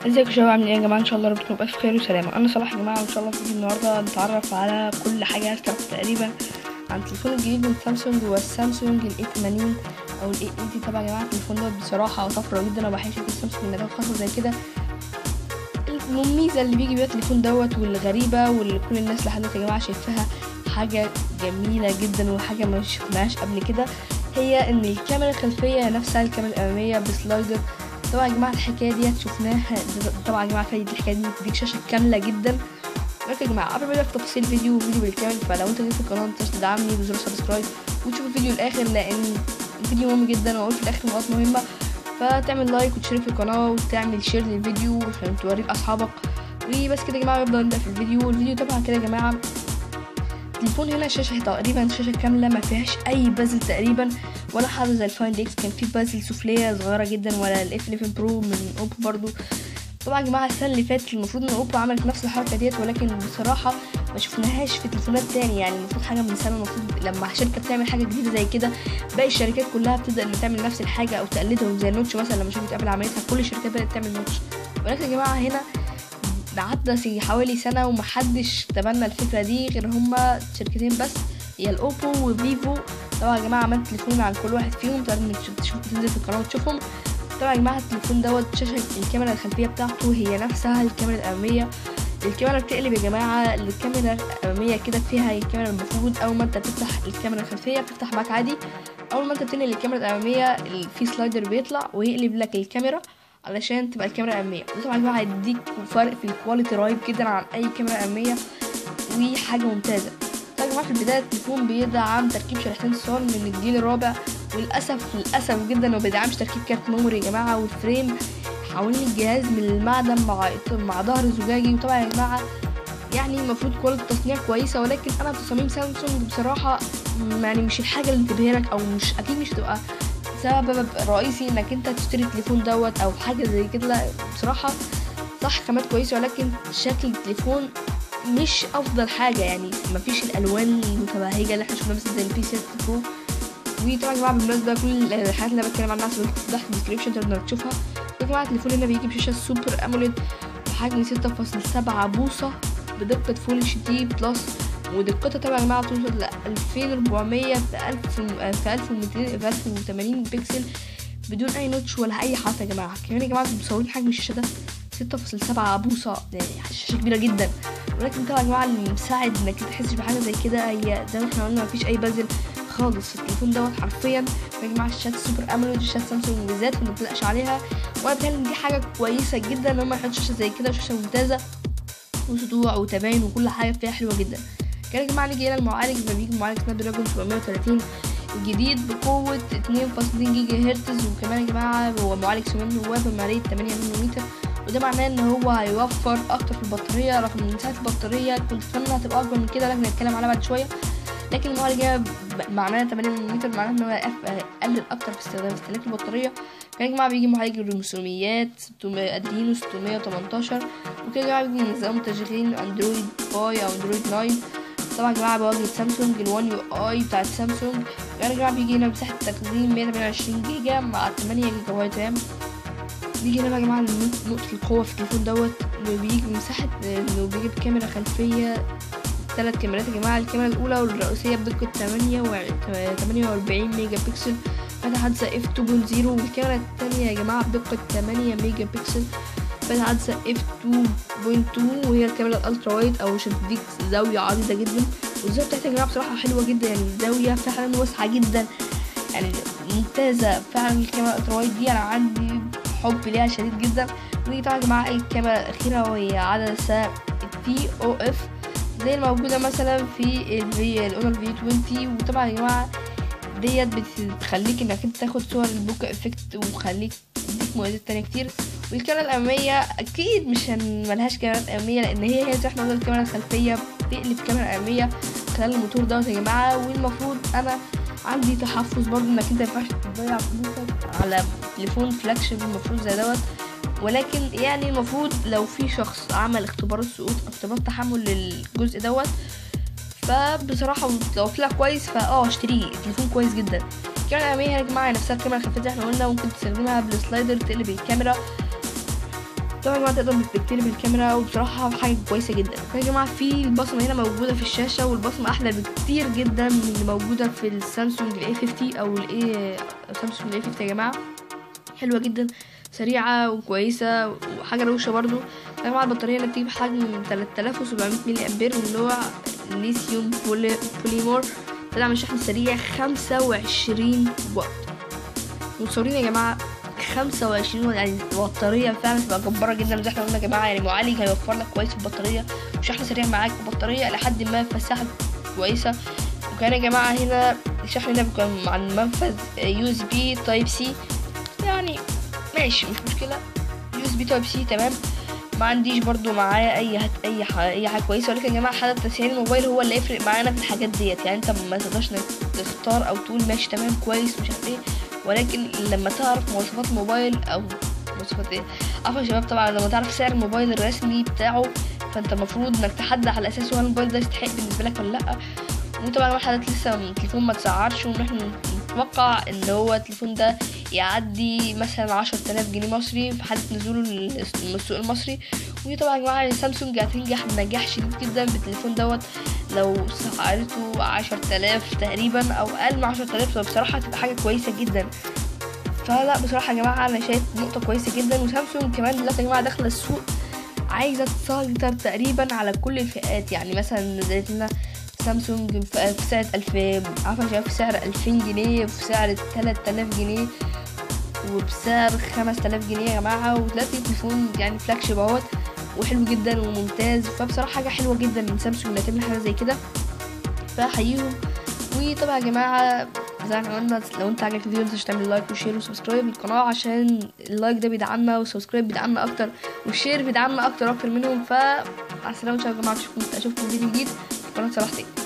ازيكم يا شباب عاملين ايه يا جماعه ان شاء الله ربكم يبقى في خير وسلامه انا صلاح يا جماعه وان شاء الله في فيديو النهارده نتعرف على كل حاجه هتعرف تقريبا عن التليفون الجديد من سامسونج هو السامسونج ال 80 او ال 880 طبعا يا جماعه التليفون دوت بصراحه طفره جدا انا بحب السامسونج انها خاصه زي كده الميزه اللي بيجي بيها التليفون دوت والغريبه واللي كل الناس لحد دلوقتي يا جماعه شايفاها حاجه جميله جدا وحاجه ما شفناهاش قبل كده هي ان الكاميرا الخلفيه نفسها الكاميرا الاماميه بسلايدر طبعا يا جماعه الحكايه دي شفناها طبعا يا جماعه كانت الحكايه دي بتديك شاشه كامله جدا لكن يا جماعه قبل ما نبدا في تفاصيل الفيديو وفيديو بالكامل فلو انت جديد في القناه متنساش تدعمني بزر سبسكرايب وتشوف الفيديو الاخر لان الفيديو مهم جدا واقول في الاخر نقاط مهمه فتعمل لايك وتشترك في القناه وتعمل شير للفيديو عشان توريه لاصحابك وبس كده يا جماعه نبدا نبدا في الفيديو والفيديو طبعا كده يا جماعه التليفون هنا شاشة تقريبا شاشة كاملة ما فيهاش أي بازل تقريبا ولا حاجة زي الفايند اكس كان في بازل سفلية صغيرة جدا ولا الاف 11 برو من اوبو برضو طبعا يا جماعة السنة اللي فاتت المفروض ان اوبو عملت نفس الحركة ديت ولكن بصراحة ما شفناهاش في تليفونات تاني يعني المفروض حاجة من سنة المفروض لما شركة بتعمل حاجة جديدة زي كده باقي الشركات كلها بتبدأ ان تعمل نفس الحاجة او تقلدهم زي النوتش مثلا لما شركة ابل عملتها كل الشركات بدأت تعمل نوتش ولكن يا جماعة هنا عدى حوالي سنة ومحدش تبنى الفكرة دي غير هما شركتين بس هي الأوبو وفيفو طبعا يا جماعة عملت تليفون عن كل واحد فيهم تقدر انك تشوف تنزل في القناة وتشوفهم طبعا يا جماعة التليفون دوت شاشة الكاميرا الخلفية بتاعته هي نفسها الكاميرا الأمامية الكاميرا بتقلب يا جماعة الكاميرا الأمامية كده فيها الكاميرا المفروض أول ما أنت بتفتح الكاميرا الخلفية بتفتح معاك عادي أول ما أنت بتنقل الكاميرا الأمامية في سلايدر بيطلع ويقلب لك الكاميرا علشان تبقى الكاميرا الأمامية وده طبعا يا جماعة هيديك فرق في الكواليتي رهيب جدا عن أي كاميرا أمامية وحاجة ممتازة طبعا يا جماعة في البداية التليفون بيدعم تركيب شريحتين صور من الجيل الرابع وللأسف للأسف جدا ما بيدعمش تركيب كارت ميموري يا جماعة والفريم حوالين الجهاز من المعدن مع مع ظهر زجاجي وطبعا يا جماعة يعني المفروض كواليتي التصنيع كويسة ولكن أنا تصاميم سامسونج بصراحة يعني مش الحاجة اللي تبهرك أو مش أكيد مش هتبقى سبب رئيسي انك انت تشتري التليفون دوت او حاجه زي كده لا بصراحه صح خامات كويسه ولكن شكل التليفون مش افضل حاجه يعني مفيش الالوان المتبهجه اللي احنا شفناها مثلا زي البي 6 برو وطبعا يا جماعه بالمناسبه كل الحاجات اللي انا بتكلم عنها تحت الديسكربشن تقدر تشوفها يا جماعه التليفون هنا بيجي بشاشه سوبر اموليد بحجم 6.7 بوصه بدقه فول اتش دي بلس ودقتها طبعا يا جماعه توصل ل 2400 في 1000 في 1200 في 1080 بكسل بدون اي نوتش ولا اي حرف يا جماعه كمان يا جماعه مصورين حجم الشاشه ده 6.7 بوصه يعني شاشه كبيره جدا ولكن طبعا يا جماعه اللي مساعد انك تحس بحاجه زي كده هي زي ما احنا قلنا مفيش اي بازل خالص في التليفون دوت حرفيا يا جماعه الشاشات سوبر اموليد الشاشات سامسونج بالذات ما بتقلقش عليها وانا بتهيألي دي حاجه كويسه جدا ان هم يحطوا شاشه زي كده شاشه ممتازه وسطوع وتباين وكل حاجه فيها حلوه جدا كان يا جماعه نيجي هنا المعالج فبيجي معالج سناب دراجون 730 الجديد بقوة 2.2 جيجا هرتز وكمان يا جماعة هو معالج سمين هو بمعالية 8 نانومتر وده معناه ان هو هيوفر اكتر في البطارية رغم ان مساحة البطارية كنت اتمنى انها تبقى اكبر من كده لكن هنتكلم عليها بعد شوية لكن المعالج هنا معناه 8 نانومتر معناه ان هو هيقلل اكتر في استخدام استهلاك البطارية كان يا جماعة بيجي معالج الرسوميات ادرينو 618 وكده يا جماعة بيجي نظام تشغيل اندرويد باي او اندرويد 9 طبعا يا جماعه بواجهه سامسونج الوان يو اي بتاعت سامسونج يعني يا جماعه بيجي هنا مساحه تخزين 128 جيجا مع 8 جيجا بايت رام بيجي هنا يا جماعه نقطه القوه في التليفون دوت انه بيجي بمساحه انه بيجيب كاميرا خلفيه ثلاث كاميرات يا جماعه الكاميرا الاولى والرئيسيه بدقه 8 و 48 ميجا بكسل فتح حادثه اف 2.0 والكاميرا الثانيه يا جماعه بدقه 8 ميجا بكسل فتح حادثه اف 2.2 وهي الكاميرا الالترا وايد او عشان تديك زاويه عريضه جدا والزاويه بتاعتها يا جماعه بصراحه حلوه جدا يعني الزاويه فعلا واسعه جدا يعني ممتازه فعلا الكاميرا الالترا وايد دي انا عندي حب ليها شديد جدا ودي طبعا يا جماعه الكاميرا الاخيره وهي عدسه التي او اف زي الموجوده مثلا في الفي الاونر في 20 وطبعا يا جماعه ديت بتخليك انك انت تاخد صور البوكا افكت وخليك تديك مميزات تانية كتير والكاميرا الأمامية أكيد مش ملهاش كاميرات أمامية لأن هي هي زي احنا قلنا الكاميرا الخلفية بتقلب كاميرا أمامية خلال الموتور دوت يا جماعة والمفروض أنا عندي تحفظ برضه إنك أنت مينفعش تضيع فلوسك على تليفون فلاج شيب المفروض زي دوت ولكن يعني المفروض لو في شخص عمل اختبارات سقوط أو اختبارات تحمل للجزء دوت فبصراحة لو طلع كويس فاه اشتريه التليفون كويس جدا الكاميرا الأمامية يا جماعة نفسها الكاميرا الخلفية زي احنا قلنا ممكن تستخدمها بالسلايدر تقلب الكاميرا طبعا يا جماعه تقدر تقترب الكاميرا وبصراحه حاجه كويسه جدا يا جماعه في البصمه هنا موجوده في الشاشه والبصمه احلى بكتير جدا من اللي موجوده في السامسونج الاي 50 او الاي سامسونج الاي 50 يا جماعه حلوه جدا سريعه وكويسه وحاجه روشه برضو يا جماعه البطاريه اللي بتيجي بحجم 3700 ملي امبير من نوع ليثيوم بولي بوليمور تدعم الشحن السريع 25 واط متصورين يا جماعه 25 واط يعني البطاريه فعلا تبقى جباره جدا زي احنا قلنا يا جماعه يعني معالج هيوفر لك كويس البطاريه وشحن سريع معاك وبطاريه لحد ما فساحه كويسه وكان يا جماعه هنا الشحن هنا بيكون مع المنفذ يو اس بي تايب سي يعني ماشي مش مشكله يو اس بي تايب سي تمام ما عنديش برضو معايا اي هت اي ح... اي حاجه كويسه ولكن يا جماعه حتى تسعير الموبايل هو اللي يفرق معانا في الحاجات ديت يعني انت ما تقدرش انك تختار او تقول ماشي تمام كويس مش عارف ايه ولكن لما تعرف مواصفات الموبايل او مواصفات ايه عارفه يا شباب طبعا لما تعرف سعر الموبايل الرسمي بتاعه فانت المفروض انك تحدد على اساسه هل الموبايل ده يستحق بالنسبه لك ولا لا وطبعا واحد لسه التليفون ما تسعرش ونحن نتوقع ان هو التليفون ده يعدي مثلا عشرة آلاف جنيه مصري في حالة نزوله للسوق المصري وطبعا يا جماعة سامسونج هتنجح نجاح شديد جدا بالتليفون دوت لو سعرته عشرة آلاف تقريبا أو أقل من عشرة آلاف فبصراحة هتبقى حاجة كويسة جدا فلا بصراحة يا جماعة أنا شايف نقطة كويسة جدا وسامسونج كمان دلوقتي يا جماعة داخلة السوق عايزة تسيطر تقريبا على كل الفئات يعني مثلا نزلت لنا سامسونج في سعر ألفين عارفة يا شباب في سعر ألفين جنيه في سعر تلات آلاف جنيه وبسعر خمس تلاف جنيه يا جماعة وتلاقي تليفون يعني فلاج شيب اهوت وحلو جدا وممتاز فبصراحة حاجة حلوة جدا من سامسونج انها تعمل حاجة زي كده فأحييهم وطبعا يا جماعة زي ما قلنا لو انت عجبك الفيديو متنساش تعمل لايك وشير وسبسكرايب للقناة عشان اللايك ده بيدعمنا والسبسكرايب بيدعمنا اكتر والشير بيدعمنا اكتر اكتر منهم ف مع السلامة ان شاء الله يا جماعة اشوفكم اشوفكم فيديو جديد في قناة صلاح تاني